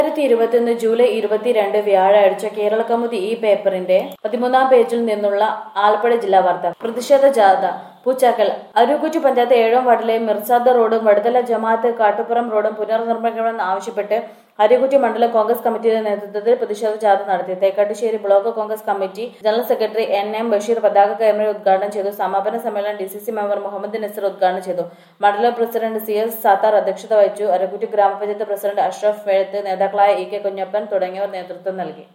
രണ്ടായിരത്തി ഇരുപത്തിയൊന്ന് ജൂലൈ ഇരുപത്തിരണ്ട് വ്യാഴാഴ്ച കേരള കൗമുദി ഈ പേപ്പറിന്റെ പതിമൂന്നാം പേജിൽ നിന്നുള്ള ആലപ്പുഴ ജില്ലാ വാർത്ത പ്രതിഷേധ ജാഥ പൂച്ചാക്കൽ അരുക്കുറ്റി പഞ്ചായത്ത് ഏഴാം വാർഡിലെ മിർസാദ റോഡും വടുതല ജമാഅത്ത് കാട്ടുപുറം റോഡും പുനർനിർമ്മിക്കണമെന്ന് ആവശ്യപ്പെട്ട് അരിക്കുറ്റി മണ്ഡലം കോൺഗ്രസ് കമ്മിറ്റിയുടെ നേതൃത്വത്തിൽ പ്രതിഷേധ ജാഥ നടത്തി Thekkattussery block Congress committee general secretary N M Basheer പതാക കൈമറി ഉദ്ഘാടനം ചെയ്തു സമാപന സമ്മേളനം D C C member Muhammad Naseer ഉദ്ഘാടനം ചെയ്തു മണ്ഡലം പ്രസിഡന്റ് സി എസ് സാത്താർ അധ്യക്ഷത വഹിച്ചു അരക്കുറ്റി ഗ്രാമപഞ്ചായത്ത് പ്രസിഡന്റ് അഷ്റഫ് വേഴത്ത് നേതാക്കളായ ഇ കെ കുഞ്ഞപ്പൻ തുടങ്ങിയവർ നേതൃത്വം നൽകി